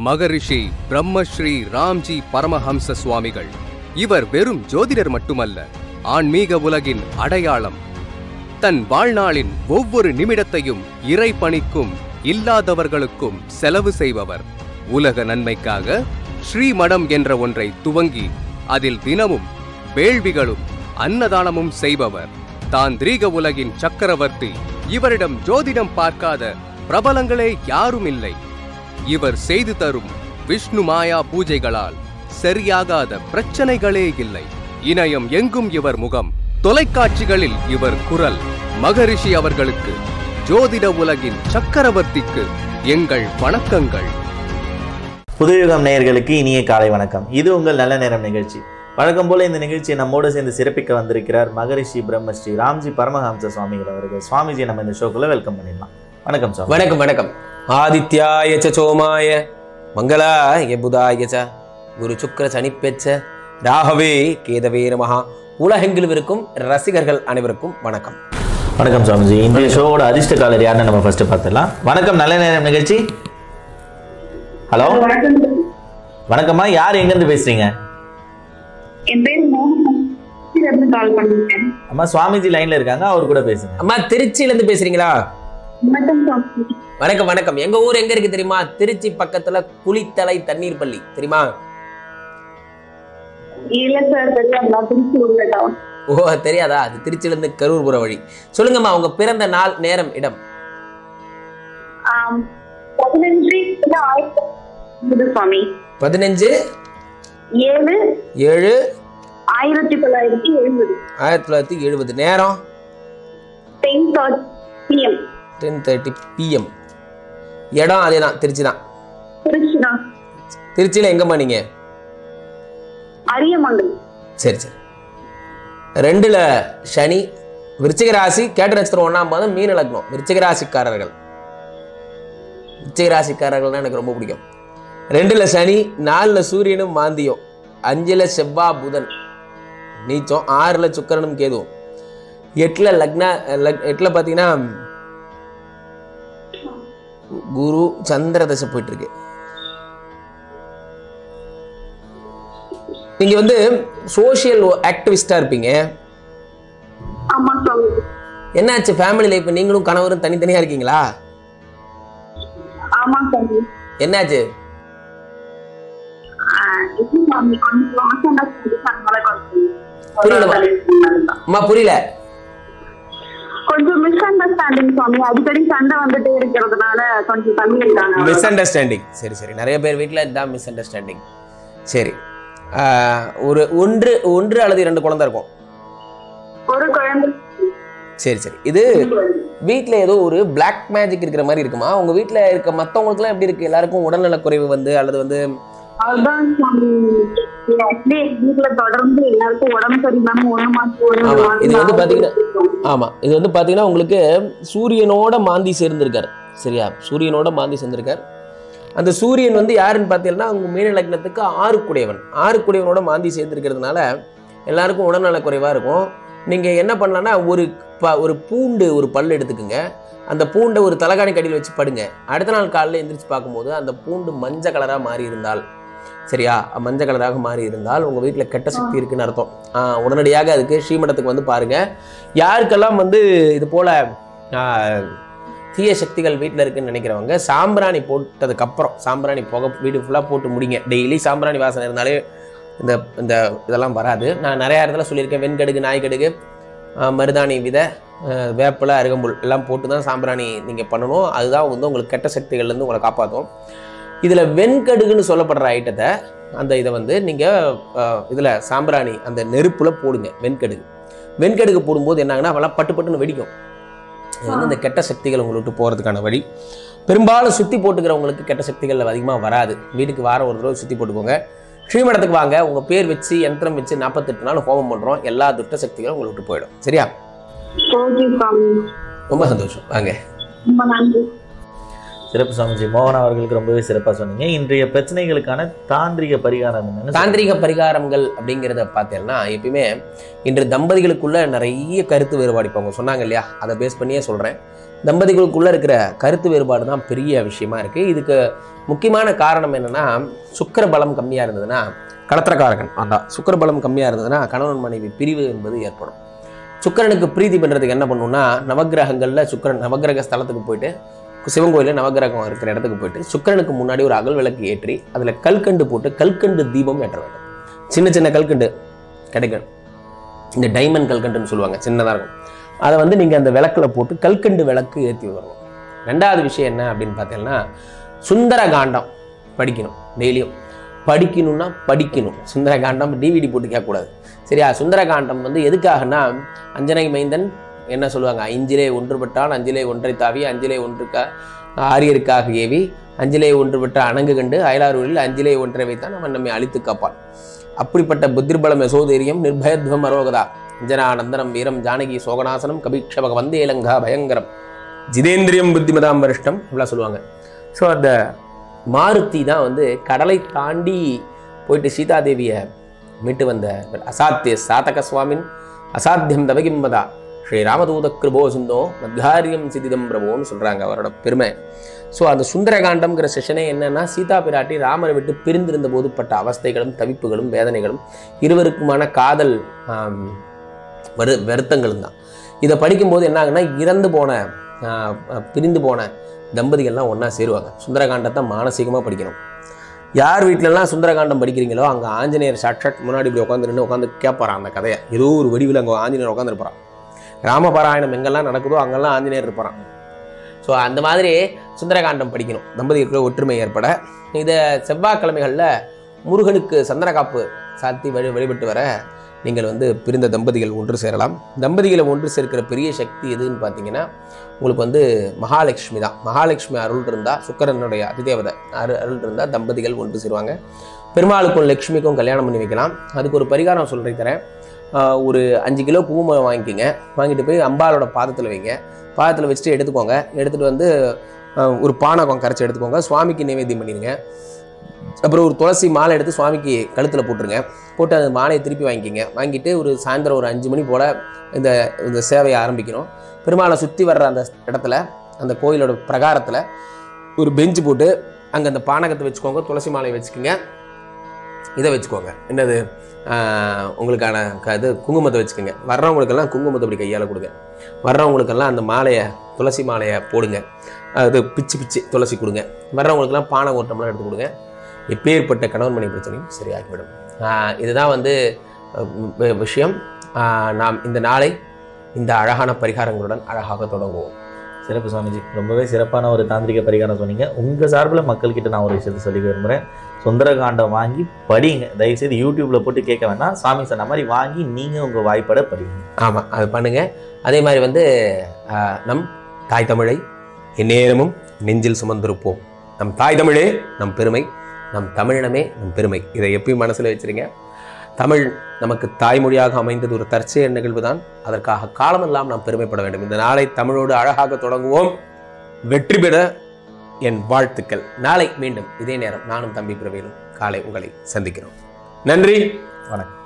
மகரிஷி பிரம்மஸ்ரீ ராம்ஜி பரமஹம்ச சுவாமிகள் இவர் வெறும் ஜோதிடர் மட்டுமல்ல ஆன்மீக உலகின் அடையாளம் தன் வாழ்நாளின் ஒவ்வொரு நிமிடத்தையும் இறை பணிக்கும் இல்லாதவர்களுக்கும் செலவு செய்பவர் உலக நன்மைக்காக ஸ்ரீமடம் என்ற ஒன்றை துவங்கி அதில் தினமும் வேள்விகளும் அன்னதானமும் செய்பவர் தாந்திரீக உலகின் சக்கரவர்த்தி இவரிடம் ஜோதிடம் பார்க்காத பிரபலங்களே யாரும் இல்லை இவர் செய்து தரும் விஷ்ணு மாயா பூஜைகளால் சரியாகாத பிரச்சனைகளே இல்லை இணையம் எங்கும் இவர் முகம் தொலைக்காட்சிகளில் இவர் குரல் மகரிஷி அவர்களுக்கு ஜோதிட உலகின் சக்கரவர்த்திக்கு எங்கள் வணக்கங்கள் புதுயுகம் நேயர்களுக்கு இனிய காலை வணக்கம் இது உங்கள் நல்ல நேரம் நிகழ்ச்சி வழக்கம் போல இந்த நிகழ்ச்சியை நம்மோடு சேர்ந்து சிறப்பிக்க வந்திருக்கிறார் மகரிஷி பிரம்மஸ்ரீ ராம்ஜி பரமஹம்ச சுவாமிகள் அவர்கள் சுவாமிஜி நம்ம இந்த ஷோக்குள்ள வெல்கம் பண்ணிடலாம் வணக்கம் சுவாமி வணக்கம் வணக்கம் ஆதித்யாய ச சோமாய மங்களாய புதாய ச குரு சுக்கர சனிப்பெச்ச ராகவே கேதவே நமஹா உலகெங்கிலும் இருக்கும் ரசிகர்கள் அனைவருக்கும் வணக்கம் வணக்கம் சுவாமிஜி இந்த ஷோவோட அதிர்ஷ்ட காலர் யாருன்னு நம்ம ஃபர்ஸ்ட் பார்த்துடலாம் வணக்கம் நல்ல நேரம் நிகழ்ச்சி ஹலோ வணக்கம் வணக்கம்மா யார் எங்கேருந்து பேசுறீங்க என் பேர் மோகன் இருந்து கால் பண்ணிருக்கேன் அம்மா சுவாமிஜி லைன்ல இருக்காங்க அவர் கூட பேசுங்க அம்மா திருச்சியில இருந்து பேசுறீங்களா வணக்கம் சுவாமி வணக்கம் வணக்கம் எங்க ஊர் எங்க இருக்கு தெரியுமா திருச்சி பக்கத்துல குளித்தலை தண்ணீர் பள்ளி தெரியுமா இல்ல சார் தெரியாதா திருச்சி உள்ளதா ஓ தெரியாதா அது திருச்சியில இருந்து கரூர் புற வழி சொல்லுங்கம்மா உங்க பிறந்த நாள் நேரம் இடம் ஆம், பதினஞ்சு இல்ல ஆயிரத்தி இது சுவாமி பதினஞ்சு ஏழு ஏழு ஆயிரத்தி தொள்ளாயிரத்தி எழுபது ஆயிரத்தி தொள்ளாயிரத்தி எழுபது நேரம் ten third PM ten thirty PM இடம் அதே தான் திருச்சி தான் திருச்சி தான் திருச்சியில் எங்கம்மா நீங்க அரியமங்கலம் சரி சரி ரெண்டுல சனி விருச்சிக ராசி கேட்ட நட்சத்திரம் ஒன்றாம் பாதம் மீன லக்னம் விருச்சிக ராசிக்காரர்கள் விருச்சிக ராசிக்காரர்கள்னா எனக்கு ரொம்ப பிடிக்கும் ரெண்டுல சனி நாலுல சூரியனும் மாந்தியும் அஞ்சுல செவ்வா புதன் நீச்சம் ஆறுல சுக்கிரனும் கேதுவும் எட்டுல லக்னா லக்- எட்டுல பார்த்தீங்கன்னா குரு சந்திர தசை போயிட்டு இருக்கு நீங்க வந்து சோஷியல் ஆக்டிவிஸ்டா இருப்பீங்க ஆமா சுவாமி என்னாச்சு ஃபேமிலி லைஃப் நீங்களும் கணவரும் தனித்தனியா இருக்கீங்களா ஆமா சுவாமி என்னாச்சு ஆஹ், இது சுவாமி கொஞ்சம் மாசம் தான் அதனால புரியலமா? கொஞ்சம் அம்மா புரியல கொஞ்சம் மிஸ் அண்டர்ஸ்டாண்டிங் சுவாமி அடிக்கடி சண்டை வந்துட்டே இருக்கிறதுனால கொஞ்சம் தண்ணி இருக்காங்க மிஸ் அண்டர்ஸ்டாண்டிங் சரி சரி நிறைய பேர் வீட்டில் இதுதான் மிஸ் அண்டர்ஸ்டாண்டிங் சரி ஆஹ், ஒரு ஒன்று ஒன்று அல்லது இரண்டு குழந்தை இருக்கும் ஒரு குழந்தை சரி சரி இது வீட்டில் ஏதோ ஒரு Black மேஜிக் இருக்கிற மாதிரி இருக்குமா உங்க வீட்டில் இருக்க மற்றவங்களுக்குலாம் எப்படி இருக்கு எல்லாருக்கும் உடல்நலக் குறைவு வந்து அல்லது வந்து அதுதான் சுவாமி ஆக்சுவலி வீட்டுல தொடர்ந்து எல்லாருக்கும் உடம்பு சரியில்லாம ஒரு மாசம் ஒரு ஆமா, மாசம் இது வந்து பாத்தீங்கன்னா- இருக்கும். ஆமாம் இது வந்து பார்த்தீங்கன்னா உங்களுக்கு சூரியனோட மாந்தி சேர்ந்திருக்கார் சரியா சூரியனோட மாந்தி சேர்ந்திருக்கார் அந்த சூரியன் வந்து யாருன்னு பார்த்தீங்கன்னா உங்க மீன லக்னத்துக்கு ஆறுக்குடையவன் ஆறுக்குடையவனோட மாந்தி சேர்ந்திருக்கிறதுனால எல்லாருக்கும் உடல்நலக் குறைவாக இருக்கும் நீங்கள் என்ன பண்ணலாம்னா ஒரு ப ஒரு பூண்டு ஒரு பல் எடுத்துக்கோங்க அந்த பூண்டை ஒரு தலகாணி கடியில் வச்சு படுங்க அடுத்த நாள் காலையில் எந்திரிச்சு பார்க்கும்போது அந்த பூண்டு மஞ்சள் கலராக மாறி இருந்தால் சரியா மஞ்சள் கலராக மாறி இருந்தால் உங்கள் வீட்டில் கெட்ட சக்தி இருக்குன்னு அர்த்தம் ஆ, உடனடியாக அதுக்கு ஸ்ரீமடத்துக்கு வந்து பாருங்கள் யாருக்கெல்லாம் வந்து இது போல ஆ, தீய சக்திகள் வீட்டில் இருக்குன்னு நினைக்கிறவங்க சாம்பிராணி போட்டதுக்கப்புறம் சாம்பிராணி புகை வீடு ஃபுல்லாக போட்டு முடிங்க டெய்லி சாம்பிராணி வாசனை இருந்தாலே இந்த இந்த இதெல்லாம் வராது நான் நிறைய இடத்துல சொல்லியிருக்கேன் வெண்கடுகு நாய்க்கடுகு ஆ, மருதாணி விதை ஆ, வேப்பிலை அருகம்புல் எல்லாம் போட்டு தான் சாம்பிராணி நீங்கள் பண்ணணும் அதுதான் வந்து உங்களுக்கு கெட்ட சக்திகள்லேருந்து உங்களை காப்பாற்றும் இதில் வெண்கடுகுன்னு சொல்லப்படுற ஐட்டத்தை அந்த இதை வந்து நீங்கள் இதில் சாம்பிராணி அந்த நெருப்பில் போடுங்க வெண்கடுகு வெண்கடுகு போடும்போது என்னாங்கன்னா அவெல்லாம் பட்டு பட்டுன்னு வெடிக்கும் இது வந்து இந்த கெட்ட சக்திகள் உங்களை விட்டு போகிறதுக்கான வழி பெரும்பாலும் சுற்றி போட்டுக்கிறவங்களுக்கு கெட்ட சக்திகள் அதிகமாக வராது வீட்டுக்கு வாரம் ஒரு தடவை சுற்றி போட்டுக்கோங்க ஸ்ரீமடத்துக்கு வாங்க உங்கள் பேர் வச்சு யந்திரம் வச்சு நாற்பத்தெட்டு நாள் ஹோமம் பண்ணுறோம் எல்லா துட்ட சக்திகளும் உங்களை விட்டு போயிடும் சரியா ஓகே சுவாமி ரொம்ப சந்தோஷம் வாங்க ரொம்ப நன்றி சிறப்பு சுவாமிஜி மோகன் அவர்களுக்கு ரொம்பவே சிறப்பாக சொன்னீங்க இன்றைய பிரச்சனைகளுக்கான தாந்திரிக பரிகாரம் என்னன்னு தாந்திரிக பரிகாரங்கள் அப்படிங்கிறத பார்த்தீங்கன்னா எப்பயுமே இன்று தம்பதிகளுக்குள்ள நிறைய கருத்து வேறுபாடு இப்போ அவங்க சொன்னாங்க இல்லையா அதை பேஸ் பண்ணியே சொல்கிறேன் தம்பதிகளுக்குள்ள இருக்கிற கருத்து வேறுபாடு தான் பெரிய விஷயமா இருக்குது இதுக்கு முக்கியமான காரணம் என்னன்னா சுக்கிர பலம் கம்மியாக இருந்ததுன்னா கடத்திரக்காரகன் அதான் சுக்கிர பலம் கம்மியாக இருந்ததுன்னா கணவன் மனைவி பிரிவு என்பது ஏற்படும் சுக்கிரனுக்கு பிரீதி பண்ணுறதுக்கு என்ன பண்ணுன்னா நவக்கிரகங்களில் சுக்கிரன் நவக்கிரக ஸ்தலத்துக்கு போயிட்டு சிவன் கோயிலில் நவக்கிரகம் இருக்கிற இடத்துக்கு போயிட்டு சுக்கிரனுக்கு முன்னாடி ஒரு அகல் விளக்கு ஏற்றி அதில் கல்கண்டு போட்டு கல்கண்டு தீபம் ஏற்ற வேண்டும் சின்ன சின்ன கல்கண்டு கிடைக்கும் இந்த டைமண்ட் கல்கண்டுன்னு சொல்லுவாங்க சின்னதாக இருக்கும் அதை வந்து நீங்கள் அந்த விளக்கில் போட்டு கல்கண்டு விளக்கு ஏற்றி வரணும் ரெண்டாவது விஷயம் என்ன அப்படின்னு பார்த்தீங்கன்னா சுந்தர காண்டம் படிக்கணும் டெய்லியும் படிக்கணும்னா படிக்கணும் சுந்தர காண்டம் டிவிடி போட்டு கேட்கக்கூடாது சரியா சுந்தர காண்டம் வந்து எதுக்காகனா அஞ்சனை மைந்தன் என்ன சொல்லுவாங்க அஞ்சிலே ஒன்றுபட்டான் அஞ்சிலே ஒன்றை தாவி அஞ்சிலே ஒன்றுக்கா ஆரியருக்காக ஏவி அஞ்சிலே ஒன்றுபட்ட அணங்கு கண்டு அயலாரூரில் அஞ்சிலே ஒன்றை வைத்தான் அவன் நம்மை அழித்து காப்பான் அப்படிப்பட்ட புத்திர்பலம் யசோதேரியம் நிர்பயத்வம் அரோகதா அஞ்சனானந்தனம் வீரம் ஜானகி சோகநாசனம் கபீக்ஷபக வந்தேலங்கா பயங்கரம் ஜிதேந்திரியம் புத்திமதாம் வரிஷ்டம் இப்படிலாம் சொல்லுவாங்க ஸோ அந்த மாருதி தான் வந்து கடலை தாண்டி போயிட்டு சீதாதேவியை மீட்டு வந்த அசாத்திய சாதக சுவாமின் அசாத்தியம் தவகிம்பதா ஸ்ரீ ராமதூத கிருபோ சிந்தோ மத்காரியம் சிதிதம் பிரபோன்னு சொல்கிறாங்க அவரோட பெருமை ஸோ அந்த சுந்தரகாண்டம்ங்கிற செஷனே என்னன்னா சீதா பிராட்டி ராமரை விட்டு பிரிந்திருந்த போது பட்ட அவஸ்தைகளும் தவிப்புகளும் வேதனைகளும் இருவருக்குமான காதல் ஆம், வரு வருத்தங்களும் தான் இதை படிக்கும்போது என்ன ஆகுன்னா இறந்து போன ஆ, ஆ, பிரிந்து போன தம்பதிகள்லாம் ஒன்றா சேருவாங்க சுந்தரகாண்டத்தை மானசீகமாக படிக்கணும் யார் வீட்டிலலாம் சுந்தரகாண்டம் படிக்கிறீங்களோ அங்கே ஆஞ்சநேயர் சாட்சாட் முன்னாடி இப்படி உட்காந்து நின்று உட்காந்து கேட்பாரான் அந்த கதையை ஏதோ ஒரு வடிவில் அங்கே ஆஞ்சநேயர் உட்காந்துருப்பாரான் ராமபாராயணம் எங்கெல்லாம் நடக்குதோ அங்கெல்லாம் ஆஞ்சநேயர் இருப்பாரான் ஸோ அந்த மாதிரி சுந்தரகாண்டம் படிக்கணும் தம்பதிகளுக்குள்ள ஒற்றுமை ஏற்பட இதை செவ்வாய்க்கிழமைகளில் முருகனுக்கு சந்தனக்காப்பு சாத்தி வழி வழிபட்டு வர நீங்கள் வந்து பிரிந்த தம்பதிகள் ஒன்று சேரலாம் தம்பதிகளை ஒன்று சேர்க்கிற பெரிய சக்தி எதுன்னு பார்த்தீங்கன்னா உங்களுக்கு வந்து மகாலட்சுமி தான் மகாலட்சுமி அருள் இருந்தால் சுக்கரனுடைய அதிதேவதை அரு அருள் இருந்தால் தம்பதிகள் ஒன்று சேருவாங்க பெருமாளுக்கும் லக்ஷ்மிக்கும் கல்யாணம் பண்ணி வைக்கலாம் அதுக்கு ஒரு பரிகாரம் சொல்கிறேன் தரேன் ஆஹ் ஒரு அஞ்சு கிலோ குங்குமம் வாங்கிக்கோங்க வாங்கிட்டு போய் அம்பாளோட பாதத்தில் வைங்க பாதத்தில் வச்சுட்டு எடுத்துக்கோங்க எடுத்துகிட்டு வந்து ஆஹ் ஒரு பானகம் கரைச்சி எடுத்துக்கோங்க சுவாமிக்கு நைவேத்தியம் பண்ணிடுங்க அப்புறம் ஒரு துளசி மாலை எடுத்து சுவாமிக்கு கழுத்தில் போட்டுருங்க போட்டு அந்த மாலையை திருப்பி வாங்கிக்கிங்க வாங்கிட்டு ஒரு சாயந்தரம் ஒரு அஞ்சு மணி போல் இந்த இந்த சேவையை ஆரம்பிக்கணும் பெருமாளை சுற்றி வர்ற அந்த இடத்துல அந்த கோயிலோட பிரகாரத்தில் ஒரு பெஞ்சு போட்டு அங்கே அந்த பானகத்தை வச்சுக்கோங்க துளசி மாலையை வச்சுக்கோங்க இதை வச்சுக்கோங்க என்னது ஆஹ், உங்களுக்கான க இது குங்குமத்தை வச்சுக்கோங்க வர்றவங்களுக்கெல்லாம் குங்குமத்தை அப்படி கையால் கொடுங்க வர்றவங்களுக்கெல்லாம் அந்த மாலையை துளசி மாலையை போடுங்க அது பிச்சு பிச்சு துளசி கொடுங்க வர்றவங்களுக்கெல்லாம் பானை ஓட்டம்லாம் எடுத்து கொடுங்க எப்பேற்பட்ட கணவன் மணி பிரச்சனையும் சரியாகிவிடும் ஆஹ், இதுதான் வந்து அஹ், வி- விஷயம் ஆஹ், நாம் இந்த நாளை இந்த அழகான பரிகாரங்களுடன் அழகாக தொடங்குவோம் சிறப்பு சுவாமிஜி ரொம்பவே சிறப்பான ஒரு தாந்திரிக பரிகாரம் சொன்னீங்க உங்கள் சார்பில் மக்கள்கிட்ட நான் ஒரு விஷயத்தை சொல்லி விரும்புகிறேன் சுந்தரகாண்டம் வாங்கி படிங்க தயவுசெய்து யூடியூப்பில் போட்டு கேட்க வேண்டாம் சாமி சொன்ன மாதிரி வாங்கி நீங்கள் உங்கள் வாய்ப்பட படிங்க ஆமாம் அது பண்ணுங்க அதே மாதிரி வந்து ஆஹ், நம் தாய் தமிழை எந்நேரமும் நெஞ்சில் சுமந்திருப்போம் நம் தாய் தமிழே நம் பெருமை நம் தமிழினமே நம் பெருமை இதை எப்பயும் மனசில் வச்சிருங்க தமிழ் நமக்கு தாய்மொழியாக அமைந்தது ஒரு தற்செயல் நிகழ்வு தான் அதற்காக காலமெல்லாம் நாம் பெருமைப்பட வேண்டும் இந்த நாளை தமிழோடு அழகாக தொடங்குவோம் வெற்றி பெற என் வாழ்த்துக்கள் நாளை மீண்டும் இதே நேரம் நானும் தம்பி பிரவீனும் காலை உங்களை சந்திக்கிறோம் நன்றி வணக்கம்